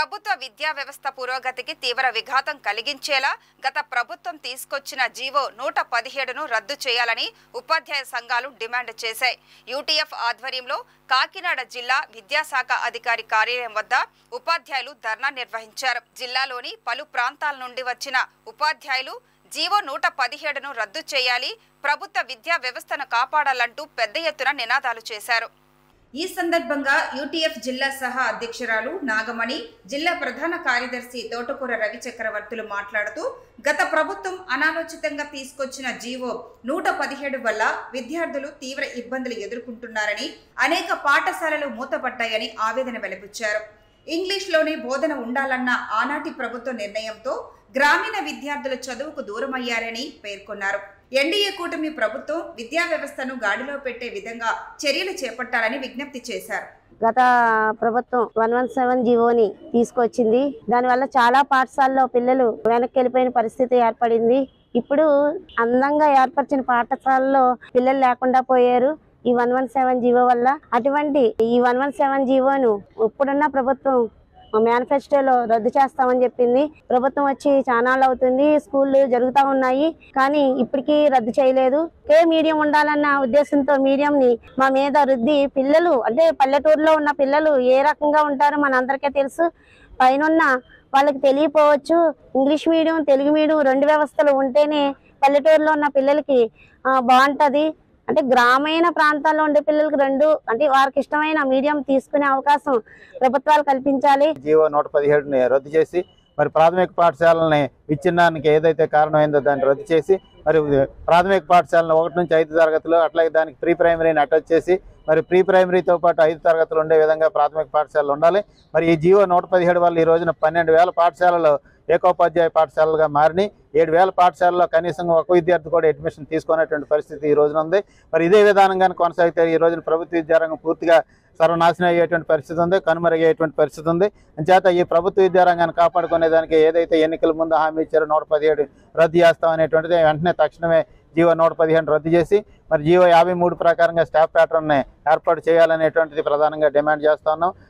ప్రభుత్వ విద్యా వ్యవస్థ పురోగతికి తీవ్ర విఘాతం కలిగించేలా గత ప్రభుత్వం తీసుకొచ్చిన జీవో నూట పదిహేడును రద్దు చేయాలని ఉపాధ్యాయ సంఘాలు డిమాండ్ చేశాయి యూటీఎఫ్ ఆధ్వర్యంలో కాకినాడ జిల్లా విద్యాశాఖ అధికారి కార్యాలయం వద్ద ఉపాధ్యాయులు ధర్నా నిర్వహించారు జిల్లాలోని పలు ప్రాంతాల నుండి వచ్చిన ఉపాధ్యాయులు జీవో నూట పదిహేడును రద్దు చేయాలి ప్రభుత్వ విద్యా వ్యవస్థను కాపాడాలంటూ పెద్ద ఎత్తున నినాదాలు చేశారు ఈ సందర్భంగా యూటీఎఫ్ జిల్లా సహా అధ్యక్షురాలు నాగమణి జిల్లా ప్రధాన కార్యదర్శి తోటకూర రవి చక్రవర్తులు మాట్లాడుతూ గత ప్రభుత్వం అనాలోచితంగా తీసుకొచ్చిన జీవో నూట పదిహేడు వల్ల విద్యార్థులు తీవ్ర ఇబ్బందులు ఎదుర్కొంటున్నారని అనేక పాఠశాలలు మూతపడ్డాయని ఆవేదన వెలిబుచ్చారు ఇంగ్లీష్లోనే బోధన ఉండాలన్న ఆనాటి ప్రభుత్వ నిర్ణయంతో గ్రామీణ విద్యార్థుల చదువుకు దూరమయ్యారని పేర్కొన్నారు ఎన్డీఏ కూటమి ప్రభుత్వం విద్యా వ్యవస్థను గాడిలో పెట్టే విధంగా చర్యలు చేపట్టాలని విజ్ఞప్తి చేశారు గత ప్రభుత్వం వన్ వన్ సెవెన్ జీవోని తీసుకొచ్చింది దానివల్ల చాలా పాఠశాలలో పిల్లలు వెనక్కి వెళ్ళిపోయిన పరిస్థితి ఏర్పడింది ఇప్పుడు అందంగా ఏర్పరిచిన పాఠశాలలో పిల్లలు లేకుండా పోయారు ఈ వన్ వన్ సెవెన్ జీవో వల్ల అటువంటి ఈ వన్ వన్ సెవెన్ జీవోను ఇప్పుడున్న ప్రభుత్వం మేనిఫెస్టోలో రద్దు చేస్తామని చెప్పింది ప్రభుత్వం వచ్చి చానాళ్ళు అవుతుంది స్కూళ్ళు జరుగుతూ ఉన్నాయి కానీ ఇప్పటికీ రద్దు చేయలేదు ఒకే మీడియం ఉండాలన్న ఉద్దేశంతో మీడియం ని మా మీద రుద్ది పిల్లలు అంటే పల్లెటూరులో ఉన్న పిల్లలు ఏ రకంగా ఉంటారో మనందరికీ తెలుసు పైన వాళ్ళకి తెలియపోవచ్చు ఇంగ్లీష్ మీడియం తెలుగు మీడియం రెండు వ్యవస్థలు ఉంటేనే పల్లెటూరులో ఉన్న పిల్లలకి ఆ, బాగుంటది అంటే గ్రామీణ ప్రాంతాల్లో ఉండే పిల్లలకి రెండు అంటే వారికి ఇష్టమైన మీడియం తీసుకునే అవకాశం ప్రభుత్వాలు కల్పించాలి జీవో నూట పదిహేడుని రద్దు చేసి మరి ప్రాథమిక పాఠశాలని విచ్ఛిన్నానికి ఏదైతే కారణమైందో దాన్ని రద్దు చేసి మరి ప్రాథమిక పాఠశాలను ఒకటి నుంచి ఐదు తరగతులు అట్లాగే దానికి ప్రీ ప్రైమరీని అటాచ్ చేసి మరి ప్రీ ప్రైమరీతో పాటు ఐదు తరగతులు ఉండే విధంగా ప్రాథమిక పాఠశాలలు ఉండాలి మరి ఈ జీవో నూట పదిహేడు వల్ల ఈ రోజున పన్నెండు వేల పాఠశాలలు ఏకోపాధ్యాయ పాఠశాలలుగా మారినాయి ఏడు వేల పాఠశాలలో కనీసం ఒక విద్యార్థి కూడా అడ్మిషన్ తీసుకునేటువంటి పరిస్థితి ఈ రోజున ఉంది మరి ఇదే విధానంగా కొనసాగితే ఈ రోజున ప్రభుత్వ విద్యారంగం పూర్తిగా సర్వనాశనం అయ్యేటువంటి పరిస్థితి ఉంది కనుమరుగయ్యేటువంటి పరిస్థితి ఉంది అంచేత ఈ ప్రభుత్వ విద్యారంగాన్ని కాపాడుకునే దానికి ఏదైతే ఎన్నికల ముందు హామీ ఇచ్చారో నూట పదిహేడు రద్దు చేస్తాం అనేటువంటిది వెంటనే తక్షణమే జీవో నూట పదిహేను రద్దు చేసి మరి జీవో యాభై మూడు ప్రకారంగా స్టాఫ్ ప్యాటర్న్ని ఏర్పాటు చేయాలనేటువంటిది ప్రధానంగా డిమాండ్ చేస్తా ఉన్నాం